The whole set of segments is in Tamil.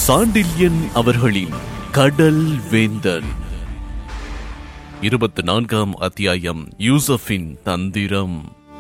சாண்டில்யன் அவர்களின் கடல் வேந்தன் இருபத்தி நான்காம் அத்தியாயம் யூசஃபின் தந்திரம்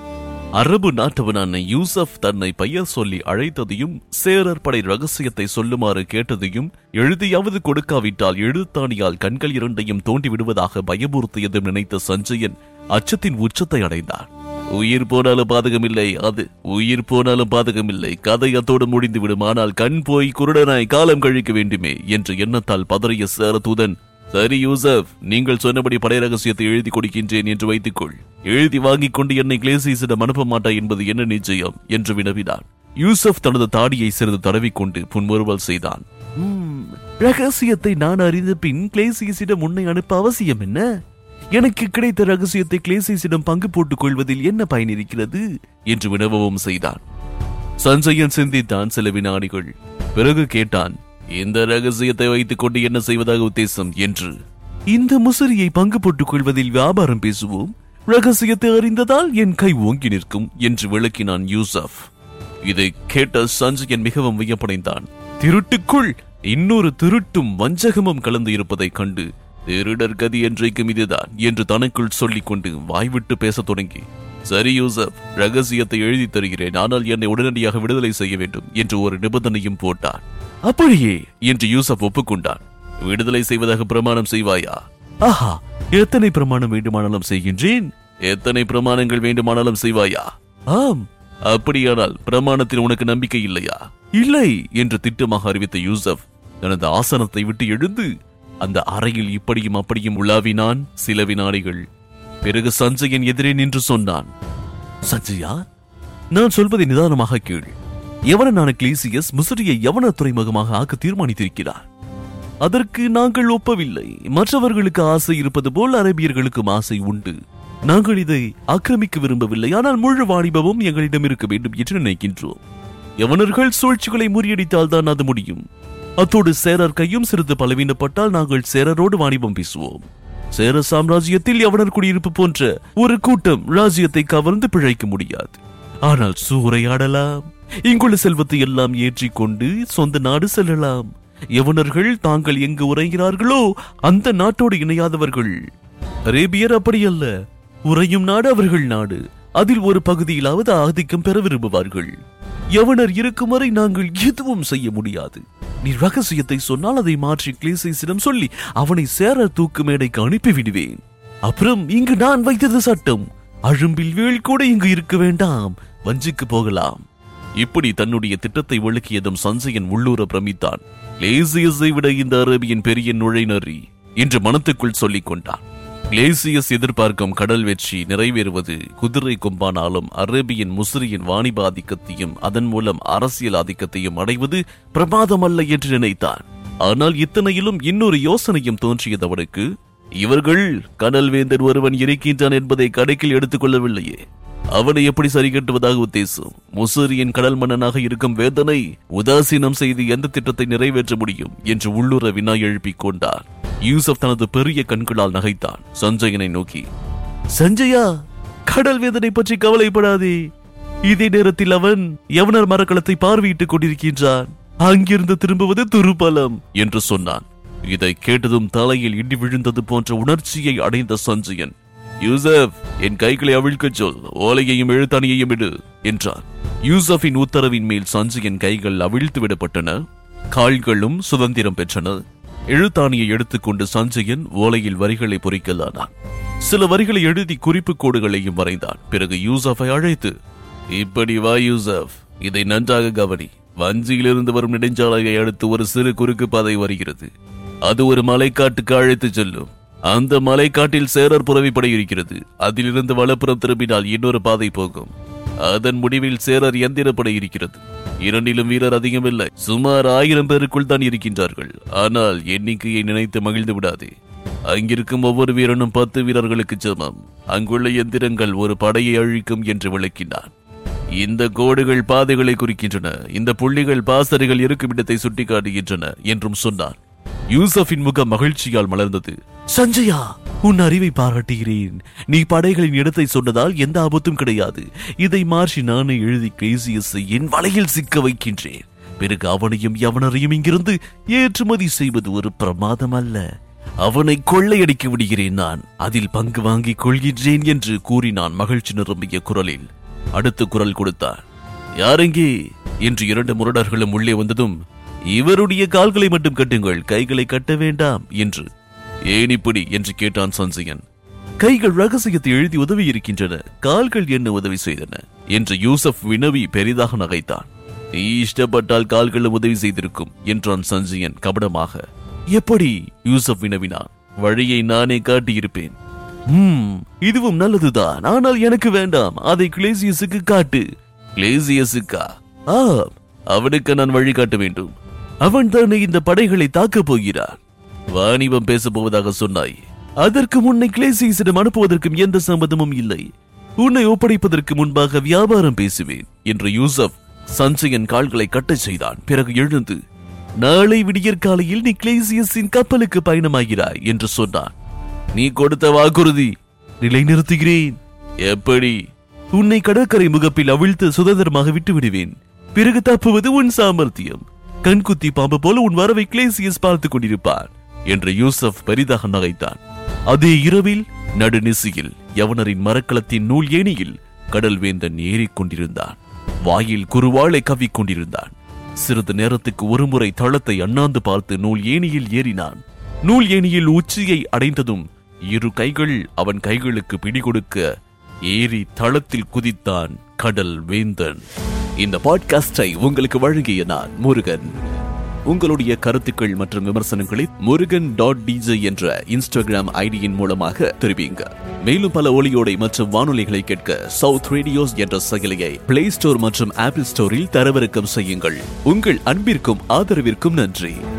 அரபு நாட்டவனான யூசப் தன்னை பெயர் சொல்லி அழைத்ததையும் சேரர் படை ரகசியத்தை சொல்லுமாறு கேட்டதையும் எழுதியாவது கொடுக்காவிட்டால் எழுத்தாணியால் கண்கள் இரண்டையும் தோண்டி விடுவதாக பயமுறுத்தியதும் நினைத்த சஞ்சயன் அச்சத்தின் உச்சத்தை அடைந்தான் உயிர் போனாலும் பாதகமில்லை அது உயிர் போனாலும் பாதகமில்லை கதை அத்தோடு முடிந்து விடும் ஆனால் கண் போய் குருடனாய் காலம் கழிக்க வேண்டுமே என்ற எண்ணத்தால் பதறிய சேரதூதன் சரி யூசப் நீங்கள் சொன்னபடி படை ரகசியத்தை எழுதி கொடுக்கின்றேன் என்று வைத்துக்கொள் எழுதி வாங்கிக் கொண்டு என்னை கிளேசியிடம் அனுப்ப மாட்டாய் என்பது என்ன நிச்சயம் என்று வினவினான் யூசப் தனது தாடியை சிறிது தடவிக்கொண்டு புன்முறுவல் செய்தான் "ம், ரகசியத்தை நான் அறிந்த பின் கிளேசியஸிடம் உன்னை அனுப்ப அவசியம் என்ன எனக்கு கிடைத்த ரகசியத்தை கிளேசியஸிடம் பங்கு போட்டுக் கொள்வதில் என்ன பயன் இருக்கிறது என்று வினவவும் செய்தான் சஞ்சயன் சிந்தித்தான் சில வினாடிகள் பிறகு கேட்டான் இந்த ரகசியத்தை வைத்துக் கொண்டு என்ன செய்வதாக உத்தேசம் என்று இந்த முசிறியை பங்கு போட்டுக் கொள்வதில் வியாபாரம் பேசுவோம் ரகசியத்தை அறிந்ததால் என் கை ஓங்கி நிற்கும் என்று விளக்கினான் யூசப் இதை கேட்ட சஞ்சயன் மிகவும் வியப்படைந்தான் திருட்டுக்குள் இன்னொரு திருட்டும் வஞ்சகமும் கலந்து இருப்பதைக் கண்டு திருடர் கதி என்றைக்கும் இதுதான் என்று தனக்குள் சொல்லிக் கொண்டு வாய்விட்டு பேசத் தொடங்கி சரி யூசப் ரகசியத்தை எழுதி தருகிறேன் ஆனால் என்னை உடனடியாக விடுதலை செய்ய வேண்டும் என்று ஒரு நிபந்தனையும் போட்டான் அப்படியே என்று யூசப் ஒப்புக்கொண்டான் விடுதலை செய்வதாக பிரமாணம் செய்வாயா ஆஹா எத்தனை பிரமாணம் வேண்டுமானாலும் செய்கின்றேன் எத்தனை பிரமாணங்கள் வேண்டுமானாலும் செய்வாயா ஆம் அப்படியானால் பிரமாணத்தில் உனக்கு நம்பிக்கை இல்லையா இல்லை என்று திட்டமாக அறிவித்த யூசப் தனது ஆசனத்தை விட்டு எழுந்து அந்த அறையில் இப்படியும் அப்படியும் உலாவினான் சில வினாடிகள் பிறகு சஞ்சயன் எதிரே நின்று சொன்னான் சஞ்சயா நான் சொல்வதை நிதானமாக கேள் எவனான கிளீசியஸ் முசிறியை யவன துறைமுகமாக ஆக்க தீர்மானித்திருக்கிறார் அதற்கு நாங்கள் ஒப்பவில்லை மற்றவர்களுக்கு ஆசை இருப்பது போல் அரபியர்களுக்கும் ஆசை உண்டு நாங்கள் இதை ஆக்கிரமிக்க விரும்பவில்லை ஆனால் முழு வாணிபமும் எங்களிடம் இருக்க வேண்டும் என்று நினைக்கின்றோம் யவனர்கள் சூழ்ச்சிகளை முறியடித்தால் தான் அது முடியும் அத்தோடு சேரர் கையும் சிறிது பலவீனப்பட்டால் நாங்கள் சேரரோடு வாணிபம் பேசுவோம் சேர சாம்ராஜ்யத்தில் யவனர் குடியிருப்பு போன்ற ஒரு கூட்டம் ராஜ்யத்தை கவர்ந்து பிழைக்க முடியாது ஆனால் சூறையாடலாம் இங்குள்ள செல்வத்தை எல்லாம் ஏற்றிக்கொண்டு சொந்த நாடு செல்லலாம் யவனர்கள் தாங்கள் எங்கு உரைகிறார்களோ அந்த நாட்டோடு இணையாதவர்கள் அரேபியர் அப்படியல்ல உறையும் நாடு அவர்கள் நாடு அதில் ஒரு பகுதியிலாவது ஆதிக்கம் பெற விரும்புவார்கள் யவனர் இருக்கும் வரை நாங்கள் எதுவும் செய்ய முடியாது நீ ரகசியத்தை சொன்னால் அதை மாற்றி கிளேசிடம் சொல்லி அவனை சேர தூக்கு மேடைக்கு அனுப்பி விடுவேன் அப்புறம் இங்கு நான் வைத்தது சட்டம் அழும்பில் வேல் கூட இங்கு இருக்க வேண்டாம் வஞ்சிக்கு போகலாம் இப்படி தன்னுடைய திட்டத்தை விளக்கியதும் சஞ்சயன் உள்ளூர பிரமித்தான் லேசியஸை விட இந்த அரபியின் பெரிய நுழைநறி என்று மனத்துக்குள் சொல்லிக் கொண்டான் கிளேசியஸ் எதிர்பார்க்கும் கடல் வெற்றி நிறைவேறுவது குதிரை கொம்பானாலும் அரேபியன் முசிறியின் வாணிப ஆதிக்கத்தையும் அதன் மூலம் அரசியல் ஆதிக்கத்தையும் அடைவது பிரமாதமல்ல என்று நினைத்தான் ஆனால் இத்தனையிலும் இன்னொரு யோசனையும் தோன்றியது அவனுக்கு இவர்கள் கடல் வேந்தன் ஒருவன் இருக்கின்றான் என்பதை கடைக்கில் எடுத்துக் கொள்ளவில்லையே அவனை எப்படி சரி கட்டுவதாக உத்தேசம் முசூரியின் கடல் மன்னனாக இருக்கும் வேதனை உதாசீனம் செய்து எந்த திட்டத்தை நிறைவேற்ற முடியும் என்று உள்ளுர வினா எழுப்பிக் கொண்டார் யூசப் தனது பெரிய கண்களால் நகைத்தான் சஞ்சயனை நோக்கி சஞ்சயா கடல் வேதனை பற்றி கவலைப்படாதே இதே நேரத்தில் அவன் யவனர் மரக்கலத்தை பார்வையிட்டுக் கொண்டிருக்கின்றான் அங்கிருந்து திரும்புவது துருபலம் என்று சொன்னான் இதை கேட்டதும் தலையில் இடி விழுந்தது போன்ற உணர்ச்சியை அடைந்த சஞ்சயன் யூசப் என் கைகளை அவிழ்க்கச் சொல் ஓலையையும் எழுத்தாணியையும் விடு என்றார் யூசஃபின் உத்தரவின் மேல் சஞ்சயன் கைகள் அவிழ்த்து விடப்பட்டன கால்களும் சுதந்திரம் பெற்றன எழுத்தாணியை எடுத்துக்கொண்டு சஞ்சயன் ஓலையில் வரிகளை பொறிக்கலானான் சில வரிகளை எழுதி குறிப்பு கோடுகளையும் வரைந்தான் பிறகு யூசஃபை அழைத்து இப்படி வா யூசப் இதை நன்றாக கவனி வஞ்சியிலிருந்து வரும் நெடுஞ்சாலையை அடுத்து ஒரு சிறு குறுக்கு பாதை வருகிறது அது ஒரு மலைக்காட்டுக்கு அழைத்துச் செல்லும் அந்த மலைக்காட்டில் சேரர் புறவிப்படை இருக்கிறது அதிலிருந்து வலப்புறம் திரும்பினால் இன்னொரு பாதை போகும் அதன் முடிவில் சேரர் எந்திரப்படை இருக்கிறது இரண்டிலும் வீரர் அதிகமில்லை சுமார் ஆயிரம் பேருக்குள் தான் இருக்கின்றார்கள் ஆனால் எண்ணிக்கையை நினைத்து மகிழ்ந்து விடாதே அங்கிருக்கும் ஒவ்வொரு வீரனும் பத்து வீரர்களுக்கு சமம் அங்குள்ள எந்திரங்கள் ஒரு படையை அழிக்கும் என்று விளக்கினான் இந்த கோடுகள் பாதைகளை குறிக்கின்றன இந்த புள்ளிகள் பாசறைகள் இருக்கும் இடத்தை சுட்டிக்காட்டுகின்றன என்றும் சொன்னார் யூசஃபின் முகம் மகிழ்ச்சியால் மலர்ந்தது சஞ்சயா உன் அறிவை பாராட்டுகிறேன் நீ படைகளின் இடத்தை சொன்னதால் எந்த ஆபத்தும் கிடையாது இதை மாற்றி நானே எழுதி கிரேசியஸை என் வலையில் சிக்க வைக்கின்றேன் பிறகு அவனையும் யவனரையும் இங்கிருந்து ஏற்றுமதி செய்வது ஒரு பிரமாதம் அல்ல அவனை கொள்ளையடிக்க விடுகிறேன் நான் அதில் பங்கு வாங்கிக் கொள்கின்றேன் என்று கூறினான் மகிழ்ச்சி நிரம்பிய குரலில் அடுத்த குரல் கொடுத்தான் யாரெங்கே என்று இரண்டு முரடர்களும் உள்ளே வந்ததும் இவருடைய கால்களை மட்டும் கட்டுங்கள் கைகளை கட்ட வேண்டாம் என்று ஏன் இப்படி என்று கேட்டான் சஞ்சயன் கைகள் ரகசியத்தை எழுதி உதவி இருக்கின்றன கால்கள் என்ன உதவி செய்தன என்று யூசப் வினவி பெரிதாக நகைத்தான் நீ இஷ்டப்பட்டால் கால்களும் உதவி செய்திருக்கும் என்றான் சஞ்சயன் கபடமாக எப்படி யூசப் வினவினான் வழியை நானே காட்டியிருப்பேன் "ஹம், இதுவும் நல்லதுதான் ஆனால் எனக்கு வேண்டாம் அதை கிளேசியஸுக்கு காட்டு கிளேசியஸுக்கா ஆம் அவனுக்கு நான் வழி காட்ட வேண்டும் அவன் தானே இந்த படைகளை தாக்கப் போகிறான் வாணிபம் பேசப் போவதாக சொன்னாய் அதற்கு முன்னை கிளேசியஸிடம் அனுப்புவதற்கும் எந்த சம்மதமும் இல்லை உன்னை ஒப்படைப்பதற்கு முன்பாக வியாபாரம் பேசுவேன் என்று யூசப் சஞ்சயன் கால்களை கட்டச் செய்தான் பிறகு எழுந்து நாளை விடியற்காலையில் நீ கிளேசியஸின் கப்பலுக்கு பயணமாகிறாய் என்று சொன்னான் நீ கொடுத்த வாக்குறுதி நிலைநிறுத்துகிறேன் எப்படி உன்னை கடற்கரை முகப்பில் அவிழ்த்து சுதந்திரமாக விட்டு விடுவேன் பிறகு தப்புவது உன் சாமர்த்தியம் கண்குத்தி பாம்பு போல உன் வரவை கிளேசியஸ் பார்த்துக் கொண்டிருப்பான் என்று யூசப் பெரிதாக நகைத்தான் அதே இரவில் நடுநிசியில் யவனரின் மரக்கலத்தின் நூல் ஏணியில் கடல் வேந்தன் ஏறிக் கொண்டிருந்தான் வாயில் குருவாளை கவ்விக் கொண்டிருந்தான் சிறிது நேரத்துக்கு ஒருமுறை தளத்தை அண்ணாந்து பார்த்து நூல் ஏணியில் ஏறினான் நூல் ஏணியில் உச்சியை அடைந்ததும் இரு கைகள் அவன் கைகளுக்கு பிடி கொடுக்க ஏறி தளத்தில் குதித்தான் கடல் வேந்தன் இந்த பாட்காஸ்டை உங்களுக்கு வழங்கிய நான் முருகன் உங்களுடைய கருத்துக்கள் மற்றும் விமர்சனங்களை முருகன் டாட் டிஜே என்ற இன்ஸ்டாகிராம் ஐடியின் மூலமாக தெரிவிங்க மேலும் பல ஒளியோடை மற்றும் வானொலிகளை கேட்க சவுத் ரேடியோஸ் என்ற செயலியை பிளே ஸ்டோர் மற்றும் ஆப்பிள் ஸ்டோரில் தரவிறக்கம் செய்யுங்கள் உங்கள் அன்பிற்கும் ஆதரவிற்கும் நன்றி